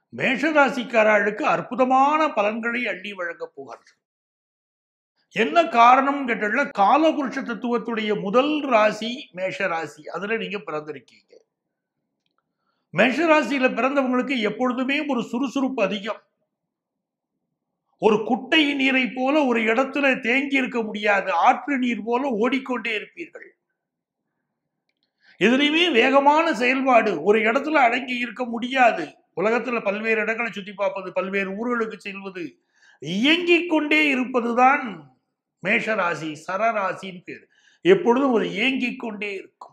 மேஷராசிக்காரர்களுக்கு அற்புதமான பலன்களை அள்ளி வழங்கப் போகிறது என்ன காரணம் கேட்டா காலபுருஷ தத்துவத்துடைய முதல் ராசி மேஷ ராசி அதுல நீங்க பிறந்திருக்கீங்க மேஷ ராசியில பிறந்தவங்களுக்கு எப்பொழுதுமே ஒரு சுறுசுறுப்பு அதிகம் ஒரு குட்டை நீரை போல ஒரு இடத்துல தேங்கி இருக்க முடியாது ஆற்று நீர் போல ஓடிக்கொண்டே இருப்பீர்கள் எதுலையுமே வேகமான செயல்பாடு ஒரு இடத்துல அடங்கி இருக்க முடியாது உலகத்துல பல்வேறு இடங்களை சுத்தி பார்ப்பது பல்வேறு ஊர்களுக்கு செல்வது இயங்கிக் கொண்டே இருப்பதுதான் மேஷராசி சரராசின்னு பேர் எப்பொழுதும் ஒரு இயங்கிக் கொண்டே இருக்கும்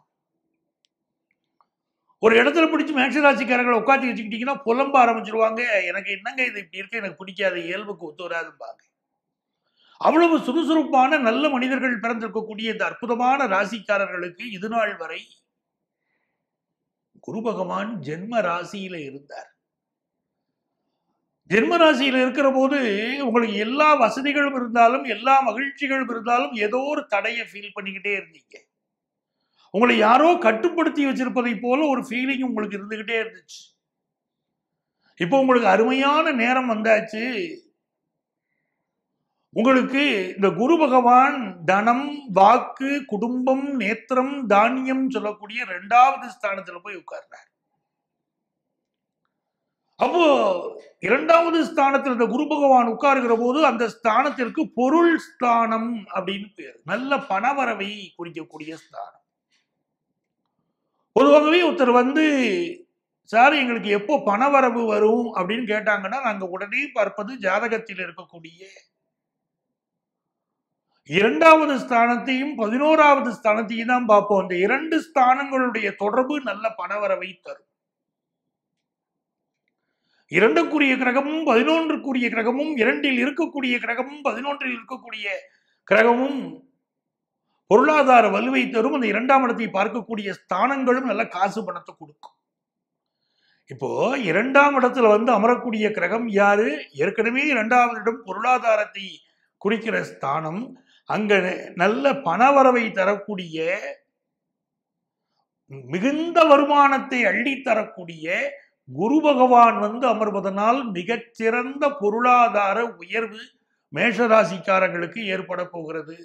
ஒரு இடத்துல பிடிச்சி மேஷராசிக்காரங்களை உட்காந்து வச்சுக்கிட்டீங்கன்னா புலம்ப ஆரம்பிச்சிருவாங்க எனக்கு என்னங்க இது இப்படி இருக்கு எனக்கு பிடிக்காது இயல்புக்கு ஒத்து வராதும்பாங்க அவ்வளவு சுறுசுறுப்பான நல்ல மனிதர்கள் பிறந்திருக்கக்கூடிய இந்த அற்புதமான ராசிக்காரர்களுக்கு இது நாள் வரை குரு பகவான் ஜென்ம ராசியில இருந்தார் ஜென்ம ராசியில இருக்கிற போது உங்களுக்கு எல்லா வசதிகளும் இருந்தாலும் எல்லா மகிழ்ச்சிகளும் இருந்தாலும் ஏதோ ஒரு தடையை ஃபீல் பண்ணிக்கிட்டே இருந்தீங்க உங்களை யாரோ கட்டுப்படுத்தி வச்சிருப்பதை போல ஒரு ஃபீலிங் உங்களுக்கு இருந்துகிட்டே இருந்துச்சு இப்போ உங்களுக்கு அருமையான நேரம் வந்தாச்சு உங்களுக்கு இந்த குரு பகவான் தனம் வாக்கு குடும்பம் நேத்திரம் தானியம் சொல்லக்கூடிய ரெண்டாவது ஸ்தானத்துல போய் உட்கார்றார் அப்போ இரண்டாவது ஸ்தானத்தில் இந்த குரு பகவான் உட்காருகிற போது அந்த ஸ்தானத்திற்கு பொருள் ஸ்தானம் அப்படின்னு பேர் நல்ல பணவரவை குறிக்கக்கூடிய ஸ்தானம் பொதுவாகவே ஒருத்தர் வந்து சார் எங்களுக்கு எப்போ பணவரவு வரும் அப்படின்னு கேட்டாங்கன்னா நாங்க உடனே பார்ப்பது ஜாதகத்தில் இருக்கக்கூடிய இரண்டாவது ஸ்தானத்தையும் பதினோராவது ஸ்தானத்தையும் தான் பார்ப்போம் அந்த இரண்டு ஸ்தானங்களுடைய தொடர்பு நல்ல பணவரவை தரும் இரண்டுக்குரிய கிரகமும் பதினொன்றுக்குரிய கிரகமும் இரண்டில் இருக்கக்கூடிய கிரகமும் பதினொன்றில் இருக்கக்கூடிய கிரகமும் பொருளாதார வலுவை தரும் அந்த இரண்டாம் இடத்தை பார்க்கக்கூடிய ஸ்தானங்களும் நல்ல காசு பணத்தை கொடுக்கும் இப்போ இரண்டாம் இடத்துல வந்து அமரக்கூடிய கிரகம் யாரு ஏற்கனவே இரண்டாவது இடம் பொருளாதாரத்தை குறிக்கிற ஸ்தானம் அங்க நல்ல பணவரவை தரக்கூடிய மிகுந்த வருமானத்தை அள்ளி தரக்கூடிய குரு பகவான் வந்து அமர்வதனால் மிகச்சிறந்த பொருளாதார உயர்வு மேஷராசிக்காரங்களுக்கு ஏற்பட போகிறது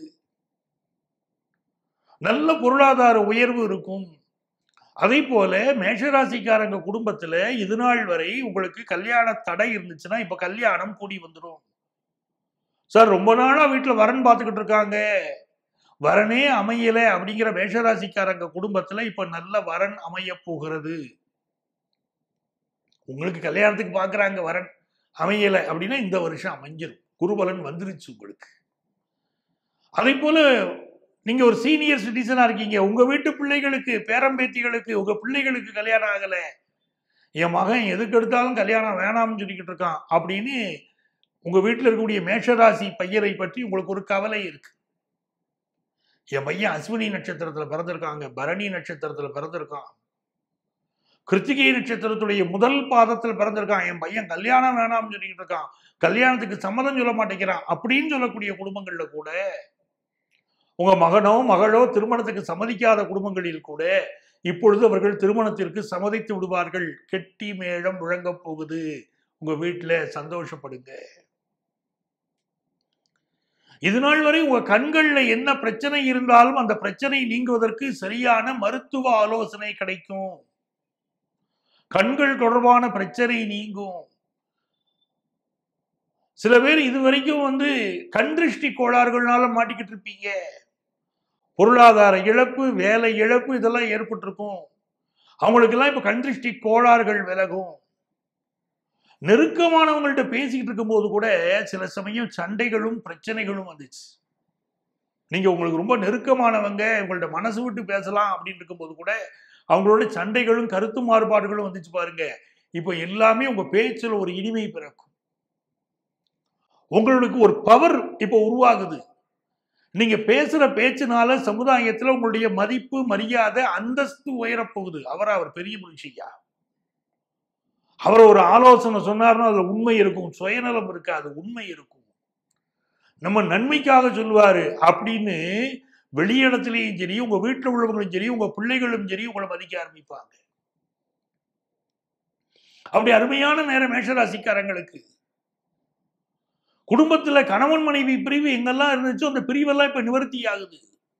நல்ல பொருளாதார உயர்வு இருக்கும் அதே போல மேஷராசிக்காரங்க குடும்பத்துல இது நாள் வரை உங்களுக்கு கல்யாண தடை இருந்துச்சுன்னா இப்ப கல்யாணம் கூடி வந்துடும் சார் ரொம்ப நாளா வீட்டுல வரன் பார்த்துக்கிட்டு இருக்காங்க வரனே அமையல அப்படிங்கிற மேஷராசிக்காரங்க குடும்பத்துல இப்ப நல்ல வரன் அமைய போகிறது உங்களுக்கு கல்யாணத்துக்கு பாக்குறாங்க வரன் அமையல அப்படின்னா இந்த வருஷம் அமைஞ்சிரும் குருபலன் வந்துருச்சு உங்களுக்கு அதே போல நீங்க ஒரு சீனியர் சிட்டிசனா இருக்கீங்க உங்க வீட்டு பிள்ளைகளுக்கு பேரம்பேத்திகளுக்கு உங்க பிள்ளைகளுக்கு கல்யாணம் ஆகல என் மகன் எதுக்கு எடுத்தாலும் கல்யாணம் வேணாம்னு சொல்லிக்கிட்டு இருக்கான் அப்படின்னு உங்க வீட்டில் இருக்கக்கூடிய மேஷராசி பையரை பற்றி உங்களுக்கு ஒரு கவலை இருக்கு என் பையன் அஸ்வினி நட்சத்திரத்துல பிறந்திருக்காங்க பரணி நட்சத்திரத்துல பிறந்திருக்கான் கிருத்திகை நட்சத்திரத்துடைய முதல் பாதத்தில் பிறந்திருக்கான் என் பையன் கல்யாணம் வேணாம்னு சொல்லிக்கிட்டு இருக்கான் கல்யாணத்துக்கு சம்மதம் சொல்ல மாட்டேங்கிறான் அப்படின்னு சொல்லக்கூடிய குடும்பங்கள்ல கூட உங்க மகனோ மகளோ திருமணத்துக்கு சம்மதிக்காத குடும்பங்களில் கூட இப்பொழுது அவர்கள் திருமணத்திற்கு சம்மதித்து விடுவார்கள் கெட்டி மேளம் முழங்கப் போகுது உங்க வீட்டுல சந்தோஷப்படுங்க இது நாள் வரை உங்க கண்கள்ல என்ன பிரச்சனை இருந்தாலும் அந்த பிரச்சனை நீங்குவதற்கு சரியான மருத்துவ ஆலோசனை கிடைக்கும் கண்கள் தொடர்பான பிரச்சனை நீங்கும் சில பேர் இது வரைக்கும் வந்து கண் திருஷ்டி கோளாறுகள்னால மாட்டிக்கிட்டு இருப்பீங்க பொருளாதார இழப்பு வேலை இழப்பு இதெல்லாம் ஏற்பட்டிருக்கும் அவங்களுக்கெல்லாம் இப்ப கண் திருஷ்டி கோளாறுகள் விலகும் நெருக்கமானவங்கள்ட்ட பேசிக்கிட்டு இருக்கும்போது கூட சில சமயம் சண்டைகளும் பிரச்சனைகளும் வந்துச்சு நீங்க உங்களுக்கு ரொம்ப நெருக்கமானவங்க உங்கள்ட்ட மனசு விட்டு பேசலாம் அப்படின்னு இருக்கும்போது கூட அவங்களோட சண்டைகளும் கருத்து மாறுபாடுகளும் வந்துச்சு பாருங்க இப்போ எல்லாமே உங்க பேச்சுல ஒரு இனிமை பிறக்கும் உங்களுக்கு ஒரு பவர் இப்போ உருவாகுது நீங்க பேசுற பேச்சினால சமுதாயத்துல உங்களுடைய மதிப்பு மரியாதை அந்தஸ்து உயரப்போகுது அவரா அவர் பெரிய மனுஷியா அவர் ஒரு ஆலோசனை சொன்னார்னா அதுல உண்மை இருக்கும் சுயநலம் இருக்காது உண்மை இருக்கும் நம்ம நன்மைக்காக சொல்லுவாரு அப்படின்னு வெளியிடத்திலையும் சரி உங்க வீட்டில் உள்ளவங்களும் சரி உங்க பிள்ளைகளும் சரி உங்களை மதிக்க ஆரம்பிப்பாங்க அப்படி அருமையான நேரம் மேஷராசிக்காரங்களுக்கு குடும்பத்துல கணவன் மனைவி பிரிவு எங்கெல்லாம் இருந்துச்சோ அந்த பிரிவெல்லாம் இப்ப நிவர்த்தி ஆகுது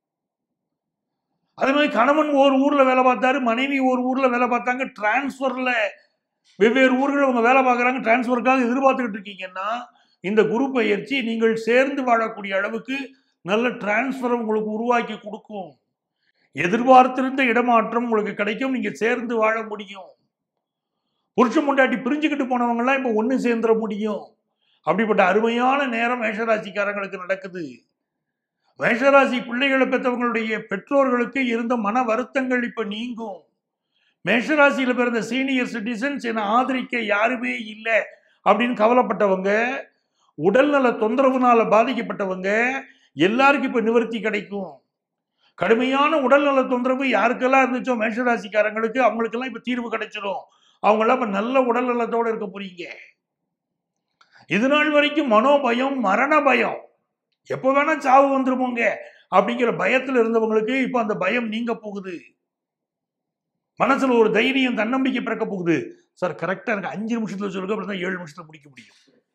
அதே மாதிரி கணவன் ஒரு ஊர்ல வேலை பார்த்தாரு மனைவி ஒரு ஊர்ல வேலை பார்த்தாங்க டிரான்ஸ்ஃபர்ல வெவ்வேறு ஊர்கள் அவங்க வேலை பார்க்குறாங்க டிரான்ஸ்ஃபருக்காக எதிர்பார்த்துக்கிட்டு இருக்கீங்கன்னா இந்த குரு பயிற்சி நீங்கள் சேர்ந்து வாழக்கூடிய அளவுக்கு நல்ல டிரான்ஸ்ஃபர் உங்களுக்கு உருவாக்கி கொடுக்கும் எதிர்பார்த்திருந்த இடமாற்றம் உங்களுக்கு கிடைக்கும் நீங்க சேர்ந்து வாழ முடியும் புருஷன் முண்டாட்டி பிரிஞ்சுக்கிட்டு போனவங்கலாம் இப்போ ஒன்று சேர்ந்துட முடியும் அப்படிப்பட்ட அருமையான நேரம் மேஷராசிக்காரங்களுக்கு நடக்குது மேஷராசி பிள்ளைகளை பெற்றவங்களுடைய பெற்றோர்களுக்கு இருந்த மன வருத்தங்கள் இப்ப நீங்கும் மேஷராசியில பிறந்த சீனியர் சிட்டிசன்ஸ் என ஆதரிக்க யாருமே இல்லை அப்படின்னு கவலைப்பட்டவங்க உடல்நல தொந்தரவுனால பாதிக்கப்பட்டவங்க எல்லாருக்கும் இப்ப நிவர்த்தி கிடைக்கும் கடுமையான உடல்நல தொந்தரவு யாருக்கெல்லாம் இருந்துச்சோ மேஷராசிக்காரங்களுக்கு அவங்களுக்கெல்லாம் இப்ப தீர்வு கிடைச்சிடும் அவங்களாம் இப்ப நல்ல உடல்நலத்தோட இருக்க போறீங்க இது நாள் வரைக்கும் மனோபயம் மரண பயம் எப்போ வேணா சாவு வந்துருமோங்க அப்படிங்கிற பயத்துல இருந்தவங்களுக்கு இப்ப அந்த பயம் நீங்க போகுது மனசுல ஒரு தைரியம் தன்னம்பிக்கை பிறக்க போகுது சார் கரெக்டா எனக்கு அஞ்சு நிமிஷத்துல சொல்லுங்க அப்படி தான் ஏழு நிமிஷத்துல முடிக்க முடியும்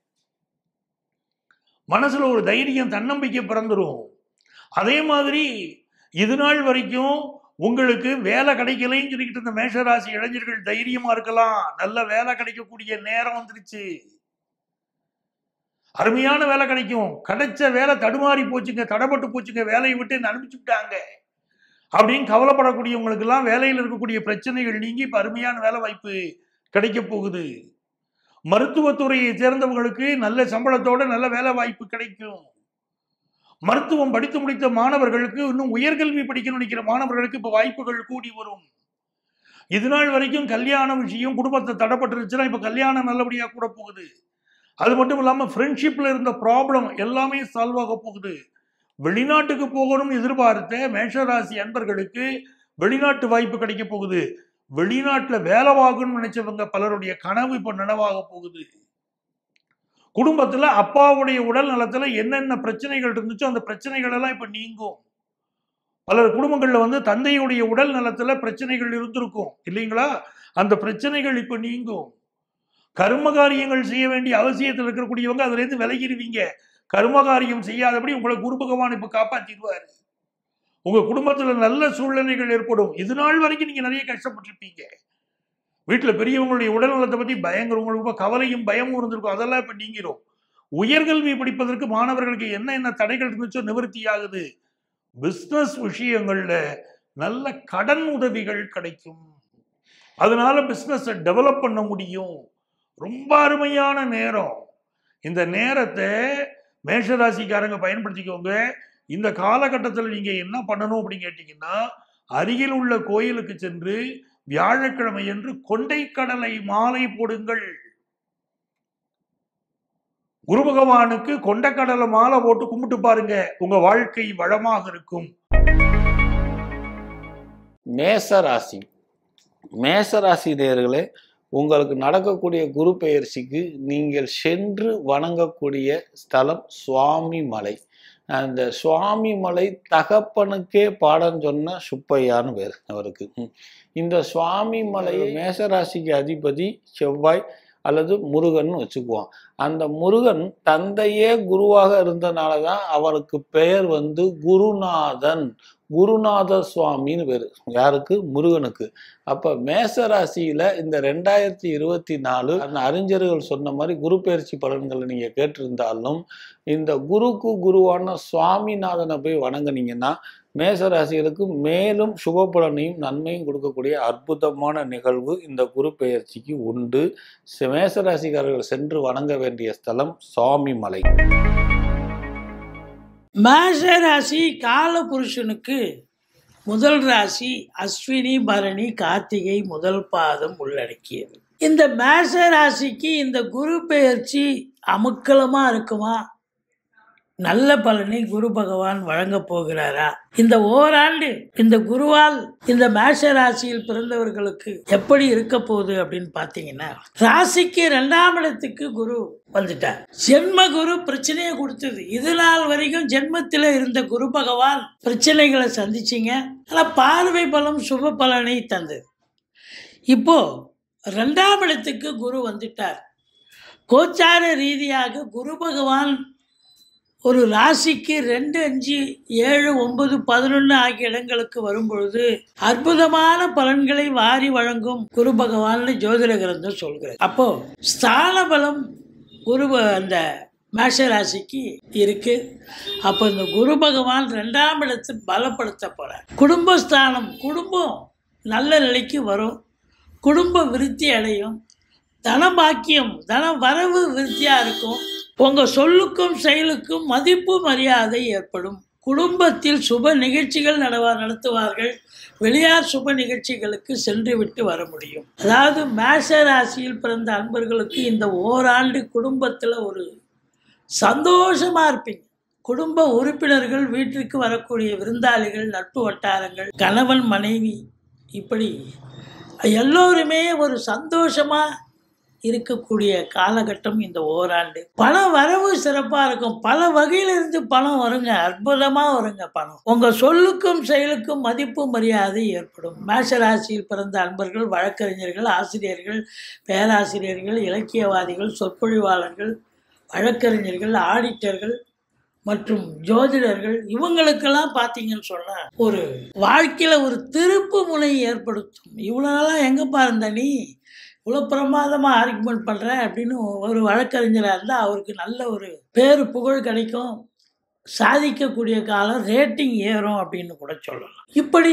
மனசுல ஒரு தைரியம் தன்னம்பிக்கை பிறந்துரும் அதே மாதிரி இது நாள் வரைக்கும் உங்களுக்கு வேலை கிடைக்கலைன்னு சொல்லிக்கிட்டு இருந்த மேஷராசி இளைஞர்கள் தைரியமா இருக்கலாம் நல்ல வேலை கிடைக்கக்கூடிய நேரம் வந்துருச்சு அருமையான வேலை கிடைக்கும் கிடைச்ச வேலை தடுமாறி போச்சுங்க தடைப்பட்டு போச்சுங்க வேலையை விட்டு என்னை அனுப்பிச்சு விட்டாங்க அப்படின்னு கவலைப்படக்கூடியவங்களுக்கு எல்லாம் வேலையில் இருக்கக்கூடிய பிரச்சனைகள் நீங்கி இப்ப அருமையான வேலை வாய்ப்பு கிடைக்க போகுது மருத்துவத்துறையை சேர்ந்தவங்களுக்கு நல்ல சம்பளத்தோட நல்ல வேலை வாய்ப்பு கிடைக்கும் மருத்துவம் படித்து முடித்த மாணவர்களுக்கு இன்னும் உயர்கல்வி படிக்கணும்னு நினைக்கிற மாணவர்களுக்கு இப்ப வாய்ப்புகள் கூடி வரும் இது நாள் வரைக்கும் கல்யாண விஷயம் குடும்பத்தை தடைப்பட்டுருச்சுன்னா இப்ப கல்யாணம் நல்லபடியா கூட போகுது அது மட்டும் இல்லாம ஃப்ரெண்ட்ஷிப்ல இருந்த ப்ராப்ளம் எல்லாமே சால்வ் ஆக போகுது வெளிநாட்டுக்கு போகணும்னு எதிர்பார்த்த மேஷராசி அன்பர்களுக்கு வெளிநாட்டு வாய்ப்பு கிடைக்க போகுது வெளிநாட்டுல வேலை வாங்கணும்னு நினைச்சவங்க பலருடைய கனவு இப்ப நனவாக போகுது குடும்பத்துல அப்பாவுடைய உடல் நலத்துல என்னென்ன பிரச்சனைகள் இருந்துச்சோ அந்த பிரச்சனைகள் எல்லாம் இப்ப நீங்கும் பலர் குடும்பங்கள்ல வந்து தந்தையுடைய உடல் நலத்துல பிரச்சனைகள் இருந்திருக்கும் இல்லைங்களா அந்த பிரச்சனைகள் இப்ப நீங்கும் கர்ம காரியங்கள் செய்ய வேண்டிய அவசியத்தில் இருக்கக்கூடியவங்க அதுல இருந்து விலகிடுவீங்க கர்ம காரியம் செய்யாதபடி உங்களை குரு பகவான் இப்ப காப்பாத்திடுவாரு உங்க குடும்பத்துல நல்ல சூழ்நிலைகள் ஏற்படும் இது நாள் வரைக்கும் நீங்க நிறைய கஷ்டப்பட்டிருப்பீங்க வீட்டுல பெரியவங்களுடைய உடல்நலத்தை பத்தி பயங்கர உங்களுக்கு இப்ப கவலையும் பயமும் இருந்திருக்கும் அதெல்லாம் இப்ப நீங்கிரும் உயர்கல்வி படிப்பதற்கு மாணவர்களுக்கு என்ன என்ன தடைகள் இருந்துச்சோ நிவர்த்தி ஆகுது பிசினஸ் விஷயங்கள்ல நல்ல கடன் உதவிகள் கிடைக்கும் அதனால பிசினஸை டெவலப் பண்ண முடியும் ரொம்ப அருமையான நேரம் இந்த நேரத்தை மேஷராசிக்காரங்க பயன்படுத்திக்கோங்க இந்த காலகட்டத்தில் நீங்க என்ன பண்ணணும் அப்படின்னு கேட்டீங்கன்னா அருகில் உள்ள கோயிலுக்கு சென்று வியாழக்கிழமை என்று கொண்டைக்கடலை மாலை போடுங்கள் குரு பகவானுக்கு கொண்டைக்கடலை மாலை போட்டு கும்பிட்டு பாருங்க உங்க வாழ்க்கை வளமாக இருக்கும் மேச ராசி மேச ராசி நேயர்களே உங்களுக்கு நடக்கக்கூடிய குரு பெயர்ச்சிக்கு நீங்கள் சென்று வணங்கக்கூடிய ஸ்தலம் சுவாமி மலை அந்த சுவாமி மலை தகப்பனுக்கே பாடம் சொன்ன சுப்பையான்னு பேர் அவருக்கு ம். இந்த சுவாமி மலை மேசராசிக்கு அதிபதி செவ்வாய் அல்லது முருகன் வச்சுக்குவோம் அந்த முருகன் தந்தையே குருவாக இருந்தனால தான் அவருக்கு பெயர் வந்து குருநாதன் குருநாத சுவாமின்னு பேர் யாருக்கு முருகனுக்கு அப்ப மேச ராசியில இந்த ரெண்டாயிரத்தி இருபத்தி நாலு அந்த அறிஞர்கள் சொன்ன மாதிரி குரு பயிற்சி பலன்களை நீங்க கேட்டிருந்தாலும் இந்த குருக்கு குருவான சுவாமிநாதனை போய் வணங்குனீங்கன்னா மேச ராசிகளுக்கு மேலும் சுப பலனையும் நன்மையும் கொடுக்கக்கூடிய அற்புதமான நிகழ்வு இந்த குரு பெயர்ச்சிக்கு உண்டு சி- மேச ராசிக்காரர்கள் சென்று வணங்க வேண்டிய ஸ்தலம் சுவாமி மலை மேஷ ராசி கால புருஷனுக்கு முதல் ராசி அஸ்வினி பரணி கார்த்திகை முதல் பாதம் உள்ளடக்கியது இந்த மேஷ ராசிக்கு இந்த குரு பெயர்ச்சி அமுக்கலமா இருக்குமா நல்ல பலனை குரு பகவான் வழங்கப் போகிறாரா இந்த ஓராண்டு இந்த குருவால் இந்த மேஷ ராசியில் பிறந்தவர்களுக்கு எப்படி இருக்க போகுது அப்படின்னு பார்த்தீங்கன்னா ராசிக்கு ரெண்டாம் இடத்துக்கு குரு வந்துட்டார் ஜென்ம குரு பிரச்சனையை கொடுத்தது இது நாள் வரைக்கும் ஜென்மத்தில் இருந்த குரு பகவான் பிரச்சனைகளை சந்திச்சிங்க ஆனால் பார்வை பலம் சுப பலனை தந்தது இப்போ ரெண்டாம் இடத்துக்கு குரு வந்துட்டார் கோச்சார ரீதியாக குரு பகவான் ஒரு ராசிக்கு ரெண்டு அஞ்சு ஏழு ஒன்பது பதினொன்று ஆகிய இடங்களுக்கு வரும் பொழுது அற்புதமான பலன்களை வாரி வழங்கும் குரு பகவான் ஜோதிட கிரந்தம் சொல்கிறது அப்போ ஸ்தான பலம் குரு ப- அந்த மேஷ ராசிக்கு இருக்கு அப்போ இந்த குரு பகவான் ரெண்டாம் இடத்தை பலப்படுத்த போறார் குடும்பஸ்தானம் குடும்பம் நல்ல நிலைக்கு வரும் குடும்ப விருத்தி அடையும் தனபாக்கியம் தன வரவு விருத்தியாக இருக்கும் உங்கள் சொல்லுக்கும் செயலுக்கும் மதிப்பு மரியாதை ஏற்படும் குடும்பத்தில் சுப நிகழ்ச்சிகள் நடவா நடத்துவார்கள் வெளியார் சுப நிகழ்ச்சிகளுக்கு சென்று விட்டு வர முடியும் அதாவது மேஷ ராசியில் பிறந்த அன்பர்களுக்கு இந்த ஓராண்டு குடும்பத்தில் ஒரு சந்தோஷமாக இருப்பீங்க குடும்ப உறுப்பினர்கள் வீட்டிற்கு வரக்கூடிய விருந்தாளிகள் நட்பு வட்டாரங்கள் கணவன் மனைவி இப்படி எல்லோருமே ஒரு சந்தோஷமா இருக்கக்கூடிய காலகட்டம் இந்த ஓராண்டு பண வரவு சிறப்பா இருக்கும் பல வகையில இருந்து பணம் வருங்க அற்புதமா வருங்க பணம் உங்க சொல்லுக்கும் செயலுக்கும் மதிப்பு மரியாதை ஏற்படும் மேஷ ராசியில் பிறந்த அன்பர்கள் வழக்கறிஞர்கள் ஆசிரியர்கள் பேராசிரியர்கள் இலக்கியவாதிகள் சொற்பொழிவாளர்கள் வழக்கறிஞர்கள் ஆடிட்டர்கள் மற்றும் ஜோதிடர்கள் இவங்களுக்கெல்லாம் பார்த்தீங்கன்னு சொன்னா ஒரு வாழ்க்கையில ஒரு திருப்பு முனை ஏற்படுத்தும் இவ்வளோ நாளாக எங்கப்பா இருந்த நீ இவ்வளோ பிரமாதமாக ஆர்குமெண்ட் பண்ணுற அப்படின்னு ஒரு வழக்கறிஞராக இருந்தால் அவருக்கு நல்ல ஒரு பேரு புகழ் கிடைக்கும் சாதிக்கக்கூடிய காலம் ரேட்டிங் ஏறும் அப்படின்னு கூட சொல்லலாம் இப்படி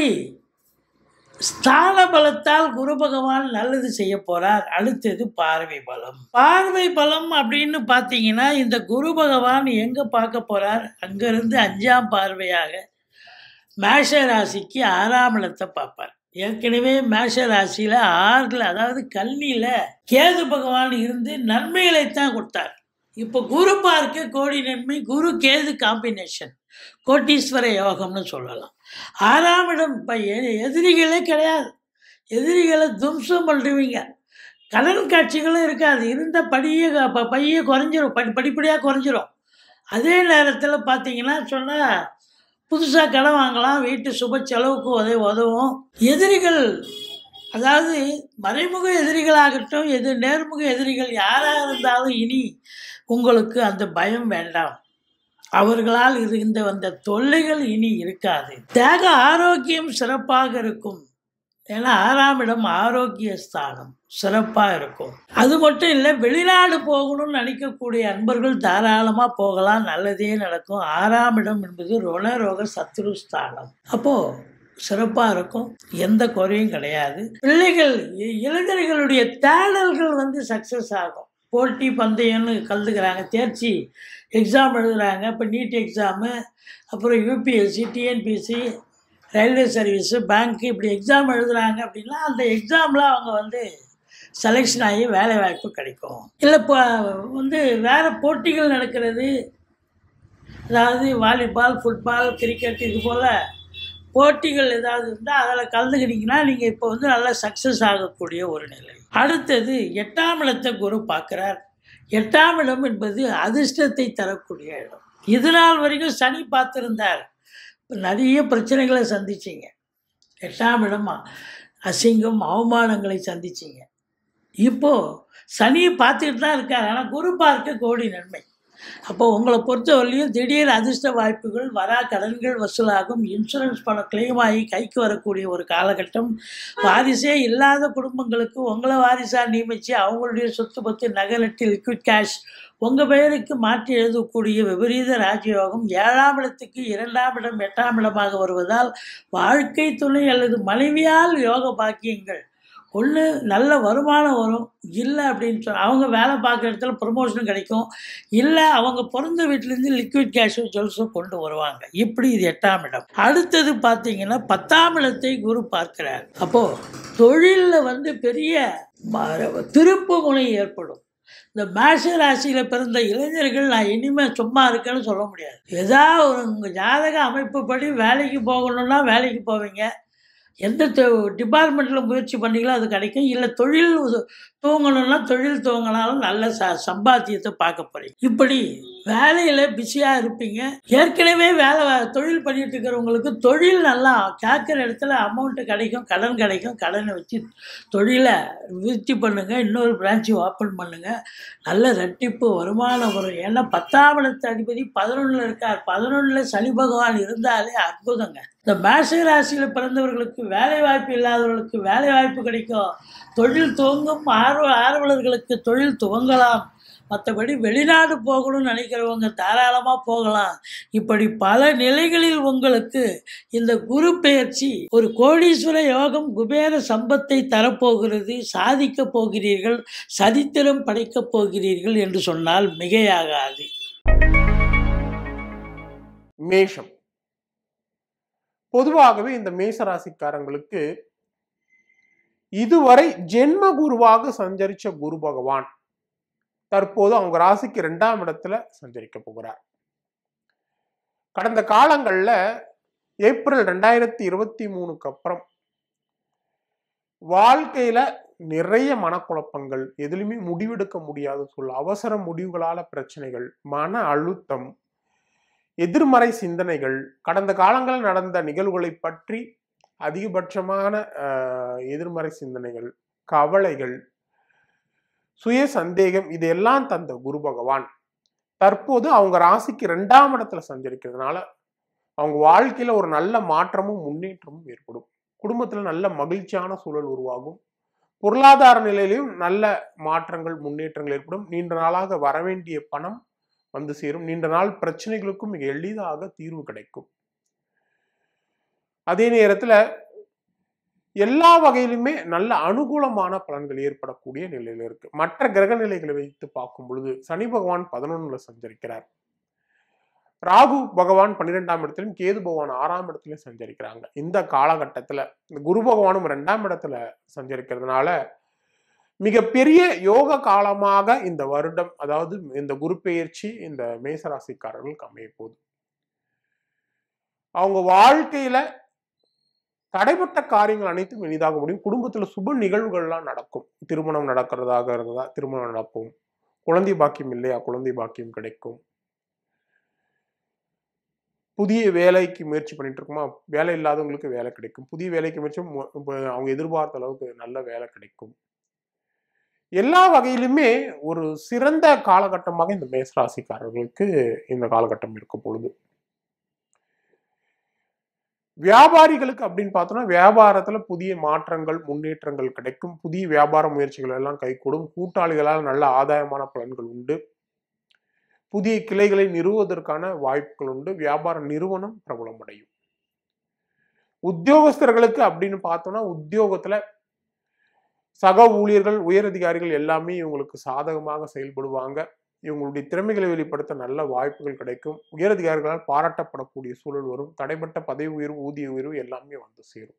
ஸ்தான பலத்தால் குரு பகவான் நல்லது செய்ய போறார் அடுத்தது பார்வை பலம் பார்வை பலம் அப்படின்னு பார்த்தீங்கன்னா இந்த குரு பகவான் எங்க பார்க்க போறார் அங்கிருந்து அஞ்சாம் பார்வையாக மேஷ ராசிக்கு ஆறாம் இடத்தை பார்ப்பார் ஏற்கனவே மேஷ ராசியில ஆறில் அதாவது கல்னியில கேது பகவான் இருந்து நன்மைகளைத்தான் கொடுத்தார் இப்போ குரு பார்க்க கோடி நன்மை குரு கேது காம்பினேஷன் கோட்டீஸ்வர யோகம்னு சொல்லலாம் ஆறாம் இடம் இப்போ எதிரிகளே கிடையாது எதிரிகளை தும்சம் பண்ணுவீங்க கடன் காட்சிகளும் இருக்காது இருந்த படியே ப- பையே குறைஞ்சிரும் படி படிப்படியாக குறைஞ்சிரும் அதே நேரத்தில் பார்த்தீங்கன்னா சொன்னால் புதுசாக கடன் வாங்கலாம் வீட்டு சுப செலவுக்கு உதவி உதவும் எதிரிகள் அதாவது மறைமுக எதிரிகளாகட்டும் எது நேர்முக எதிரிகள் யாராக இருந்தாலும் இனி உங்களுக்கு அந்த பயம் வேண்டாம் அவர்களால் இருந்த வந்த தொல்லைகள் இனி இருக்காது தேக ஆரோக்கியம் சிறப்பாக இருக்கும் ஏன்னா ஆறாம் இடம் ஆரோக்கிய ஸ்தானம் சிறப்பாக இருக்கும் அது மட்டும் இல்லை வெளிநாடு போகணும்னு நினைக்கக்கூடிய அன்பர்கள் தாராளமாக போகலாம் நல்லதே நடக்கும் ஆறாம் இடம் என்பது ருணரோக சத்ரு ஸ்தானம் அப்போது சிறப்பாக இருக்கும் எந்த குறையும் கிடையாது பிள்ளைகள் இ- இளைஞர்களுடைய தேடல்கள் வந்து சக்ஸஸ் ஆகும் போட்டி பந்தயம்னு கலந்துக்கிறாங்க தேர்ச்சி எக்ஸாம் எழுதுகிறாங்க இப்போ நீட் எக்ஸாமு அப்புறம் UPSC TNPSC railway service bank இப்படி எக்ஸாம் எழுதுகிறாங்க அப்படின்னா அந்த எக்ஸாமில் அவங்க வந்து செலெக்ஷன் ஆகி வேலை வாய்ப்பு கிடைக்கும் இல்லை இப்போ வந்து வேறு போட்டிகள் நடக்கிறது அதாவது வாலிபால் ஃபுட்பால் கிரிக்கெட் இது போல் போட்டிகள் ஏதாவது இருந்தால் அதில் கலந்துக்கிட்டீங்கன்னா நீங்கள் இப்போ வந்து நல்லா சக்ஸஸ் ஆகக்கூடிய ஒரு நிலை அடுத்தது எட்டாம் இடத்தை குரு பார்க்குறார் எட்டாம் இடம் என்பது அதிர்ஷ்டத்தை தரக்கூடிய இடம் இது நாள் வரைக்கும் சனி பார்த்துருந்தார் இப்ப நிறைய பிரச்சனைகளை சந்திச்சிங்க எட்டாம் இடமா அசிங்கம் அவமானங்களை சந்திச்சிங்க இப்போது சனியை பார்த்துக்கிட்டு தான் இருக்கார் ஆனால் குரு பார்க்க கோடி நன்மை அப்போ உங்களை பொறுத்தவரையிலையும் திடீர் அதிர்ஷ்ட வாய்ப்புகள் வரா கடன்கள் வசூலாகும் இன்சூரன்ஸ் பணம் claim ஆகி கைக்கு வரக்கூடிய ஒரு காலகட்டம் வாரிசே இல்லாத குடும்பங்களுக்கு உங்களை வாரிசாக நியமித்து அவங்களுடைய சொத்து பத்து நகை நட்டு லிக்விட் கேஷ் உங்கள் பெயருக்கு மாற்றி எழுதக்கூடிய விபரீத ராஜயோகம் ஏழாம் இடத்துக்கு இரண்டாம் இடம் எட்டாம் இடமாக வருவதால் வாழ்க்கை துணை அல்லது மனைவியால் யோக பாக்கியங்கள் ஒன்று நல்ல வருமானம் வரும் இல்லை அப்படின்னு சொல் அவங்க வேலை பார்க்குற இடத்துல ப்ரொமோஷன் கிடைக்கும் இல்லை அவங்க பிறந்த வீட்டிலேருந்து லிக்விட் கேஷும் ஜுவல்ஸும் கொண்டு வருவாங்க இப்படி இது எட்டாம் இடம் அடுத்தது பார்த்தீங்கன்னா பத்தாம் இடத்தை குரு பார்க்கிறார் அப்போது தொழிலில் வந்து பெரிய ம- திருப்பு முனை ஏற்படும் இந்த மேஷ ராசியில் பிறந்த இளைஞர்கள் நான் இனிமேல் சும்மா இருக்கேன்னு சொல்ல முடியாது ஏதாவது ஒரு உங்கள் ஜாதக அமைப்புப்படி வேலைக்கு போகணுன்னா வேலைக்கு போவீங்க எந்த டிபார்ட்மெண்ட்டில் முயற்சி பண்ணீங்களோ அது கிடைக்கும் இல்லை தொழில் உத- தூங்கணும்னா தொழில் தூங்கினாலும் நல்ல ச சம்பாத்தியத்தை பார்க்க போறீங்க இப்படி வேலையில் பிஸியாக இருப்பீங்க ஏற்கனவே வேலை தொழில் பண்ணிட்டு இருக்கிறவங்களுக்கு தொழில் நல்லா கேட்குற இடத்துல அமௌண்ட்டு கிடைக்கும் கடன் கிடைக்கும் கடனை வச்சு தொழிலை விருத்தி பண்ணுங்கள் இன்னொரு பிரான்ச்சு ஓப்பன் பண்ணுங்கள் நல்ல ரெட்டிப்பு வருமானம் வரும் ஏன்னா பத்தாம் இடத்து அதிபதி பதினொன்றில் இருக்கார் பதினொன்றில் சனி பகவான் இருந்தாலே அற்புதங்க இந்த மேஷ ராசியில் பிறந்தவர்களுக்கு வேலை வாய்ப்பு இல்லாதவர்களுக்கு வேலை வாய்ப்பு கிடைக்கும் தொழில் துவங்கும் ஆர்வ ஆர்வலர்களுக்கு தொழில் துவங்கலாம் மற்றபடி வெளிநாடு போகணும்னு நினைக்கிறவங்க தாராளமாக போகலாம் இப்படி பல நிலைகளில் உங்களுக்கு இந்த குரு பெயர்ச்சி ஒரு கோடீஸ்வர யோகம் குபேர சம்பத்தை தரப்போகிறது சாதிக்கப் போகிறீர்கள் சரித்திரம் படைக்கப் போகிறீர்கள் என்று சொன்னால் மிகையாகாது மேஷம் பொதுவாகவே இந்த மேஷ ராசிக்காரங்களுக்கு இதுவரை ஜென்ம குருவாக சஞ்சரிச்ச குரு பகவான் தற்போது அவங்க ராசிக்கு இரண்டாம் இடத்துல சஞ்சரிக்க போகிறார் கடந்த காலங்கள்ல ஏப்ரல் ரெண்டாயிரத்தி இருபத்தி மூணுக்கு அப்புறம் வாழ்க்கையில நிறைய மனக்குழப்பங்கள் எதுலையுமே முடிவெடுக்க முடியாத சூழல் அவசர முடிவுகளால பிரச்சனைகள் மன அழுத்தம் எதிர்மறை சிந்தனைகள் கடந்த காலங்களில் நடந்த நிகழ்வுகளை பற்றி அதிகபட்சமான அஹ், எதிர்மறை சிந்தனைகள் கவலைகள் சுய சந்தேகம் இதையெல்லாம் தந்த குரு பகவான் தற்போது அவங்க ராசிக்கு ரெண்டாம் இடத்துல சஞ்சரிக்கிறதுனால அவங்க வாழ்க்கையில ஒரு நல்ல மாற்றமும் முன்னேற்றமும் ஏற்படும் குடும்பத்துல நல்ல மகிழ்ச்சியான சூழல் உருவாகும் பொருளாதார நிலையிலும் நல்ல மாற்றங்கள் முன்னேற்றங்கள் ஏற்படும் நீண்ட நாளாக வரவேண்டிய பணம் வந்து சேரும் நீண்ட நாள் பிரச்சனைகளுக்கும் மிக எளிதாக தீர்வு கிடைக்கும் அதே நேரத்துல எல்லா வகையிலுமே நல்ல அனுகூலமான பலன்கள் ஏற்படக்கூடிய நிலையில இருக்கு மற்ற கிரக நிலைகளை வைத்து பார்க்கும் பொழுது சனி பகவான் பதினொன்னுல சஞ்சரிக்கிறார் ராகு பகவான் பன்னிரெண்டாம் இடத்திலும் கேது பகவான் ஆறாம் இடத்திலும் சஞ்சரிக்கிறாங்க இந்த காலகட்டத்துல இந்த குரு பகவானும் ரெண்டாம் இடத்துல சஞ்சரிக்கிறதுனால மிகப்பெரிய யோக காலமாக இந்த வருடம் அதாவது இந்த குரு பெயர்ச்சி இந்த மேசராசிக்காரர்களுக்கு அமைய போகுது அவங்க வாழ்க்கையில தடைப்பட்ட காரியங்கள் அனைத்தும் எளிதாக முடியும் குடும்பத்துல சுப நிகழ்வுகள்லாம் நடக்கும் திருமணம் நடக்கிறதாக இருந்தா திருமணம் நடக்கும் குழந்தை பாக்கியம் இல்லையா குழந்தை பாக்கியம் கிடைக்கும் புதிய வேலைக்கு முயற்சி பண்ணிட்டு இருக்கோமா வேலை இல்லாதவங்களுக்கு வேலை கிடைக்கும் புதிய வேலைக்கு முயற்சி மு- இப்ப அவங்க எதிர்பார்த்த அளவுக்கு நல்ல வேலை கிடைக்கும் எல்லா வகையிலுமே ஒரு சிறந்த காலகட்டமாக இந்த மேசராசிக்காரர்களுக்கு இந்த காலகட்டம் இருக்க பொழுது வியாபாரிகளுக்கு அப்படின்னு பார்த்தோம்னா வியாபாரத்துல புதிய மாற்றங்கள் முன்னேற்றங்கள் கிடைக்கும் புதிய வியாபார முயற்சிகள் எல்லாம் கைகூடும் கூட்டாளிகளால் நல்ல ஆதாயமான பலன்கள் உண்டு புதிய கிளைகளை நிறுவுவதற்கான வாய்ப்புகள் உண்டு வியாபார நிறுவனம் பிரபலமடையும் உத்தியோகஸ்தர்களுக்கு அப்படின்னு பார்த்தோம்னா உத்தியோகத்துல சக ஊழியர்கள் உயரதிகாரிகள் எல்லாமே இவங்களுக்கு சாதகமாக செயல்படுவாங்க இவங்களுடைய திறமைகளை வெளிப்படுத்த நல்ல வாய்ப்புகள் கிடைக்கும் உயரதிகாரிகளால் பாராட்டப்படக்கூடிய சூழல் வரும் தடைப்பட்ட பதவி உயர்வு ஊதிய உயர்வு எல்லாமே வந்து சேரும்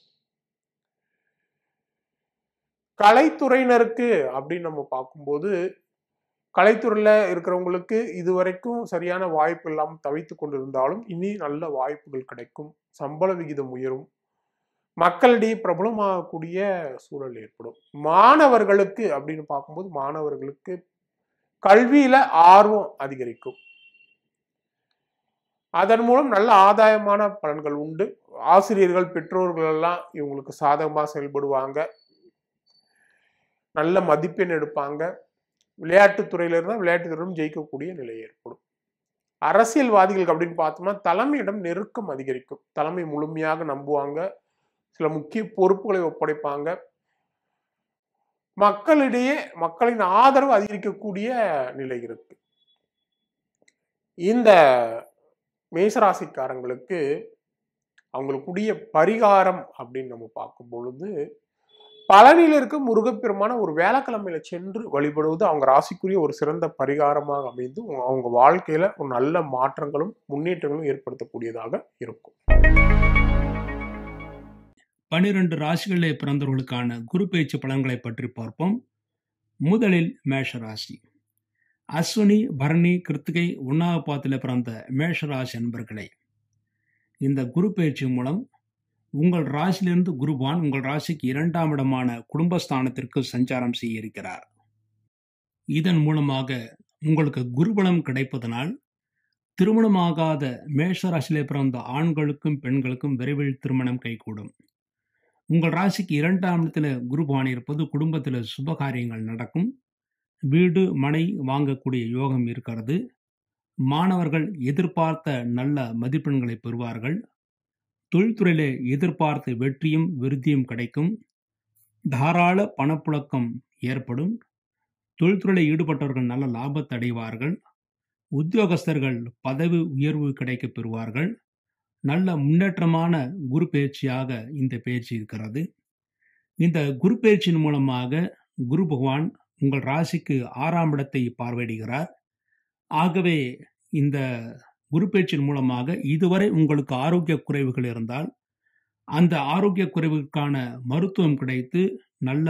கலைத்துறையினருக்கு அப்படின்னு நம்ம பார்க்கும்போது கலைத்துறையில இருக்கிறவங்களுக்கு இதுவரைக்கும் சரியான வாய்ப்பு இல்லாமல் தவித்து கொண்டிருந்தாலும் இனி நல்ல வாய்ப்புகள் கிடைக்கும் சம்பள விகிதம் உயரும் மக்களிடையே பிரபலமாகக்கூடிய சூழல் ஏற்படும் மாணவர்களுக்கு அப்படின்னு பார்க்கும்போது மாணவர்களுக்கு கல்வியில ஆர்வம் அதிகரிக்கும் அதன் மூலம் நல்ல ஆதாயமான பலன்கள் உண்டு ஆசிரியர்கள் பெற்றோர்கள் எல்லாம் இவங்களுக்கு சாதகமாக செயல்படுவாங்க நல்ல மதிப்பெண் எடுப்பாங்க விளையாட்டுத்துறையில இருந்தால் விளையாட்டுத்துறையிலும் ஜெயிக்கக்கூடிய நிலை ஏற்படும் அரசியல்வாதிகளுக்கு அப்படின்னு பார்த்தோம்னா தலைமையிடம் நெருக்கம் அதிகரிக்கும் தலைமை முழுமையாக நம்புவாங்க சில முக்கிய பொறுப்புகளை ஒப்படைப்பாங்க மக்களிடையே மக்களின் ஆதரவு அதிகரிக்கக்கூடிய நிலை இருக்கு இந்த மேசராசிக்காரங்களுக்கு அவங்களுக்குடைய பரிகாரம் அப்படின்னு நம்ம பார்க்கும் பொழுது பழனியில் இருக்க முருகப்பெருமான ஒரு வேலைக்கிழமையில சென்று வழிபடுவது அவங்க ராசிக்குரிய ஒரு சிறந்த பரிகாரமாக அமைந்து அவங்க வாழ்க்கையில ஒரு நல்ல மாற்றங்களும் முன்னேற்றங்களும் ஏற்படுத்தக்கூடியதாக இருக்கும் பனிரெண்டு ராசிகளிலே பிறந்தவர்களுக்கான குரு பயிற்சி பலன்களை பற்றி பார்ப்போம் முதலில் மேஷ ராசி அஸ்வினி பரணி கிருத்திகை உண்ணாகப்பாத்தில் பிறந்த மேஷ ராசி அன்பர்களே இந்த குரு பயிற்சி மூலம் உங்கள் ராசியிலிருந்து குருவான் உங்கள் ராசிக்கு இரண்டாம் இடமான குடும்பஸ்தானத்திற்கு சஞ்சாரம் செய்ய இருக்கிறார் இதன் மூலமாக உங்களுக்கு குருபலம் கிடைப்பதனால் திருமணமாகாத மேஷ ராசியிலே பிறந்த ஆண்களுக்கும் பெண்களுக்கும் விரைவில் திருமணம் கைகூடும் உங்கள் ராசிக்கு இரண்டாம் இடத்துல குருபான் இருப்பது குடும்பத்தில் சுபகாரியங்கள் நடக்கும் வீடு மனை வாங்கக்கூடிய யோகம் இருக்கிறது மாணவர்கள் எதிர்பார்த்த நல்ல மதிப்பெண்களை பெறுவார்கள் தொழில்துறையிலே எதிர்பார்த்த வெற்றியும் விருத்தியும் கிடைக்கும் தாராள பணப்புழக்கம் ஏற்படும் தொழில்துறையில் ஈடுபட்டவர்கள் நல்ல லாபத்தை அடைவார்கள் உத்தியோகஸ்தர்கள் பதவி உயர்வு கிடைக்கப் பெறுவார்கள் நல்ல முன்னேற்றமான குரு பயிற்சியாக இந்த பயிற்சி இருக்கிறது இந்த குரு பயிற்சியின் மூலமாக குரு பகவான் உங்கள் ராசிக்கு ஆறாம் இடத்தை பார்வையிடுகிறார் ஆகவே இந்த குரு பயிற்சியின் மூலமாக இதுவரை உங்களுக்கு ஆரோக்கிய குறைவுகள் இருந்தால் அந்த ஆரோக்கிய குறைவுக்கான மருத்துவம் கிடைத்து நல்ல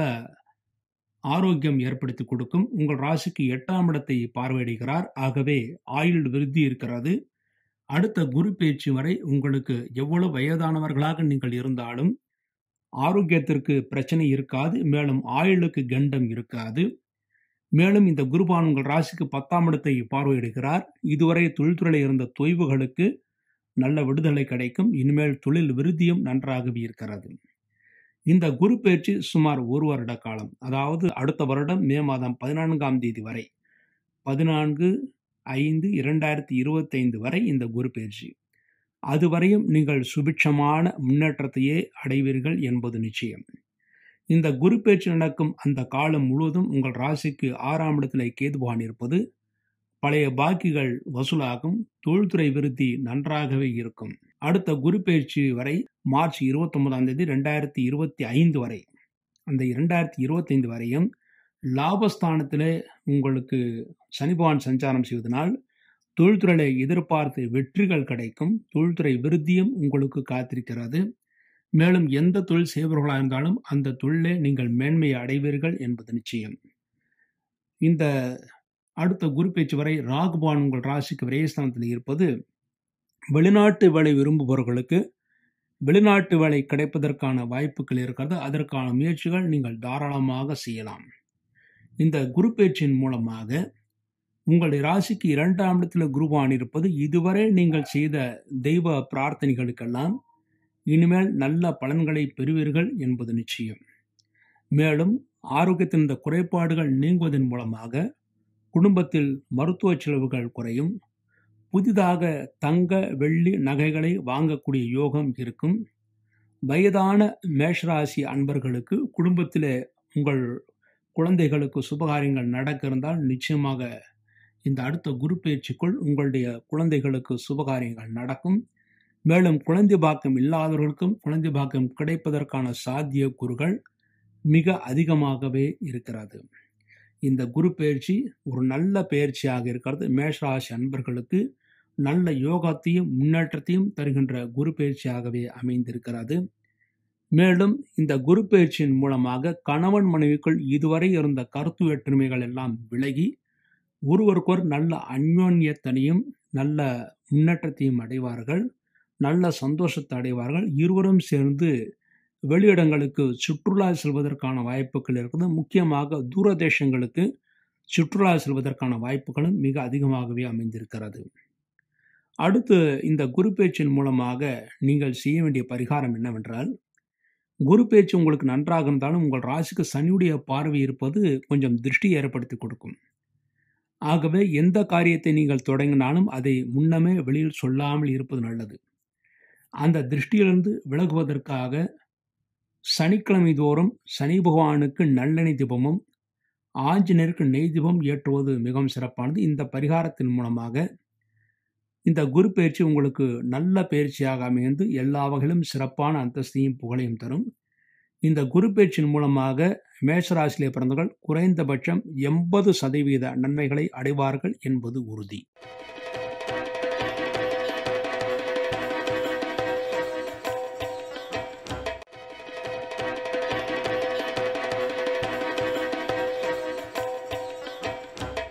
ஆரோக்கியம் ஏற்படுத்தி கொடுக்கும் உங்கள் ராசிக்கு எட்டாம் இடத்தை பார்வையிடுகிறார் ஆகவே ஆயுள் விருத்தி இருக்கிறது அடுத்த குரு பயிற்சி வரை உங்களுக்கு எவ்வளவு வயதானவர்களாக நீங்கள் இருந்தாலும் ஆரோக்கியத்திற்கு பிரச்சனை இருக்காது மேலும் ஆயுளுக்கு கண்டம் இருக்காது மேலும் இந்த குருபான் உங்கள் ராசிக்கு பத்தாம் இடத்தை பார்வையிடுகிறார் இதுவரை தொழில்துறையில் இருந்த தொய்வுகளுக்கு நல்ல விடுதலை கிடைக்கும் இனிமேல் தொழில் விருத்தியும் நன்றாகவே இருக்கிறது இந்த குரு பயிற்சி சுமார் ஒரு வருட காலம் அதாவது அடுத்த வருடம் மே மாதம் பதினான்காம் தேதி வரை பதினான்கு ஐந்து இரண்டாயிரத்தி இருபத்தைந்து வரை இந்த குரு பயிற்சி அதுவரையும் நீங்கள் சுபிட்சமான முன்னேற்றத்தையே அடைவீர்கள் என்பது நிச்சயம் இந்த குரு பயிற்சி நடக்கும் அந்த காலம் முழுவதும் உங்கள் ராசிக்கு ஆறாம் இடத்தில் கேதுபான் இருப்பது பழைய பாக்கிகள் வசூலாகும் தொழில்துறை விருத்தி நன்றாகவே இருக்கும் அடுத்த குரு பயிற்சி வரை மார்ச் இருபத்தி ஒன்பதாம் தேதி ரெண்டாயிரத்தி இருபத்தி ஐந்து வரை அந்த இரண்டாயிரத்தி இருபத்தைந்து வரையும் லாபஸ்தானத்திலே உங்களுக்கு சனி பகவான் சஞ்சாரம் செய்வதனால் தொழில்துறையில எதிர்பார்த்து வெற்றிகள் கிடைக்கும் தொழில்துறை விருத்தியும் உங்களுக்கு காத்திருக்கிறது மேலும் எந்த தொழில் செய்பவர்களாக இருந்தாலும் அந்த தொழிலே நீங்கள் மேன்மையை அடைவீர்கள் என்பது நிச்சயம் இந்த அடுத்த குரு பேச்சு வரை ராகுபான் உங்கள் ராசிக்கு விரயஸ்தானத்தில் இருப்பது வெளிநாட்டு வேலை விரும்புபவர்களுக்கு வெளிநாட்டு வேலை கிடைப்பதற்கான வாய்ப்புகள் இருக்கிறது அதற்கான முயற்சிகள் நீங்கள் தாராளமாக செய்யலாம் இந்த குரு பேச்சின் மூலமாக உங்களுடைய ராசிக்கு இரண்டாம் இடத்துல குருவான் இருப்பது இதுவரை நீங்கள் செய்த தெய்வ பிரார்த்தனைகளுக்கெல்லாம் இனிமேல் நல்ல பலன்களை பெறுவீர்கள் என்பது நிச்சயம் மேலும் ஆரோக்கியத்தின் இந்த குறைபாடுகள் நீங்குவதன் மூலமாக குடும்பத்தில் மருத்துவ செலவுகள் குறையும் புதிதாக தங்க வெள்ளி நகைகளை வாங்கக்கூடிய யோகம் இருக்கும் வயதான மேஷராசி அன்பர்களுக்கு குடும்பத்தில் உங்கள் குழந்தைகளுக்கு சுபகாரியங்கள் நடக்க இருந்தால் நிச்சயமாக இந்த அடுத்த குரு பயிற்சிக்குள் உங்களுடைய குழந்தைகளுக்கு சுபகாரியங்கள் நடக்கும் மேலும் குழந்தை பாக்கம் இல்லாதவர்களுக்கும் குழந்தை பாக்கம் கிடைப்பதற்கான சாத்திய கூறுகள் மிக அதிகமாகவே இருக்கிறது இந்த குரு பயிற்சி ஒரு நல்ல பயிற்சியாக இருக்கிறது மேஷராசி அன்பர்களுக்கு நல்ல யோகத்தையும் முன்னேற்றத்தையும் தருகின்ற குரு பயிற்சியாகவே அமைந்திருக்கிறது மேலும் இந்த குரு பயிற்சியின் மூலமாக கணவன் மனைவிக்குள் இதுவரை இருந்த கருத்து வேற்றுமைகள் எல்லாம் விலகி ஒருவருக்கொரு நல்ல அந்யோன்யத்தனையும் நல்ல முன்னேற்றத்தையும் அடைவார்கள் நல்ல சந்தோஷத்தை அடைவார்கள் இருவரும் சேர்ந்து வெளியிடங்களுக்கு சுற்றுலா செல்வதற்கான வாய்ப்புகள் இருக்குது முக்கியமாக தூரதேசங்களுக்கு சுற்றுலா செல்வதற்கான வாய்ப்புகளும் மிக அதிகமாகவே அமைந்திருக்கிறது அடுத்து இந்த குரு பேச்சின் மூலமாக நீங்கள் செய்ய வேண்டிய பரிகாரம் என்னவென்றால் குரு பேச்சு உங்களுக்கு நன்றாக இருந்தாலும் உங்கள் ராசிக்கு சனியுடைய பார்வை இருப்பது கொஞ்சம் திருஷ்டி ஏற்படுத்தி கொடுக்கும் ஆகவே எந்த காரியத்தை நீங்கள் தொடங்கினாலும் அதை முன்னமே வெளியில் சொல்லாமல் இருப்பது நல்லது அந்த திருஷ்டியிலிருந்து விலகுவதற்காக சனிக்கிழமை தோறும் சனி பகவானுக்கு நல்லெண்ணெய் தீபமும் ஆஞ்சநேயருக்கு நெய் தீபம் ஏற்றுவது மிகவும் சிறப்பானது இந்த பரிகாரத்தின் மூலமாக இந்த குரு பயிற்சி உங்களுக்கு நல்ல பயிற்சியாக அமைந்து எல்லா வகையிலும் சிறப்பான அந்தஸ்தையும் புகழையும் தரும் இந்த குரு பயிற்சியின் மூலமாக மேஷராசியிலே பிறந்தவர்கள் குறைந்தபட்சம் எண்பது சதவீத நன்மைகளை அடைவார்கள் என்பது உறுதி